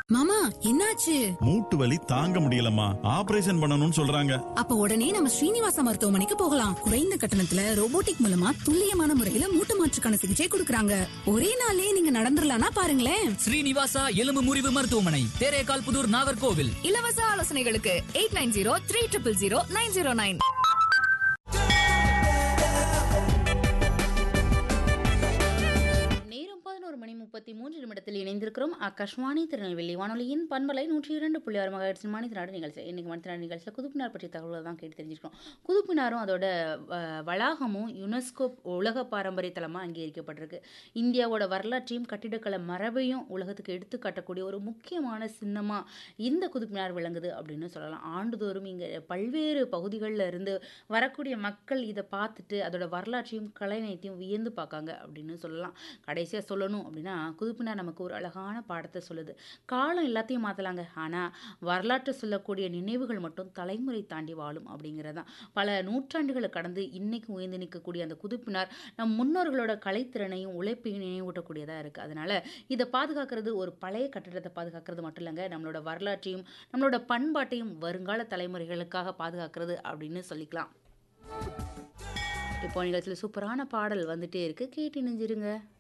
மாமா என்னாச்சு மூட்டு வலி தாங்க முடியலம்மா ஆபரேஷன் பண்ணணும்னு சொல்றாங்க அப்ப உடனே நம்ம ஸ்ரீனிவாசா மருத்துவமனைக்கு போகலாம் குறைந்த கட்டணத்துல ரோபோட்டிக் மூலமா துல்லியமான முறையில மூட்டு மாற்றுக்கான சிகிச்சை கொடுக்கறாங்க ஒரே நாள்லயே நீங்க நடந்துடலாம்னா பாருங்களேன் ஸ்ரீனிவாசா எலும்பு முறிவு மருத்துவமனை தேரேகால் புதூர் நாகர்கோவில் இலவச ஆலோசனைகளுக்கு eight nine zero three triple zero nine zero nine நேரம் பதினோரு மணி முப்பத்தி மூன்று நிமிடத்தில் இணைந்திருக்கிறோம் ஆகாஷ்வாணி திருநெல்வேலி வானொலியின் பண்பலை நூற்றி இரண்டு புள்ளி ஆறு மகாட்சி மணித்தினாடு நிகழ்ச்சி இன்னைக்கு மணித்தினாடு நிகழ்ச்சியில் குதுப்பினார் பற்றிய தகவல்கள் தான் கேட்டு தெரிஞ்சுக்கிறோம் குதுப்பினாரும் அதோட அஹ், வளாகமும் யுனெஸ்கோ உலக பாரம்பரிய தலமாக அங்கீகரிக்கப்பட்டிருக்கு இந்தியாவோட வரலாற்றையும் கட்டிடக்கலை மரபையும் உலகத்துக்கு எடுத்து காட்டக்கூடிய ஒரு முக்கியமான சின்னமாக இந்த குதுப்பினார் விளங்குது அப்படின்னு சொல்லலாம் ஆண்டுதோறும் இங்கே பல்வேறு பகுதிகளில் இருந்து வரக்கூடிய மக்கள் இதை பார்த்துட்டு அதோட வரலாற்றையும் கலைநயத்தையும் வியந்து பார்க்காங்க அப்படின்னு சொல்லலாம் கடைசியாக சொல்லணும் அப்படின்னா குதுப்பினார் நமக்கு ஒரு அழகான பாடத்தை சொல்லுது காலம் எல்லாத்தையும் மாற்றலாங்க ஆனால் வரலாற்று சொல்லக்கூடிய நினைவுகள் மட்டும் தலைமுறை தாண்டி வாழும் அப்படிங்கிறதான் பல நூற்றாண்டுகளை கடந்து இன்னைக்கு உயர்ந்து நிற்கக்கூடிய அந்த குதுப்பினார் நம் முன்னோர்களோட கலைத்திறனையும் உழைப்பையும் நினைவூட்டக்கூடியதாக இருக்குது அதனால் இதை பாதுகாக்கிறது ஒரு பழைய கட்டிடத்தை பாதுகாக்கிறது மட்டும் இல்லைங்க நம்மளோட வரலாற்றையும் நம்மளோட பண்பாட்டையும் வருங்கால தலைமுறைகளுக்காக பாதுகாக்கிறது அப்படின்னு சொல்லிக்கலாம் இப்போ நிகழ்ச்சியில் சூப்பரான பாடல் வந்துட்டே இருக்கு கேட்டு நெஞ்சிருங்க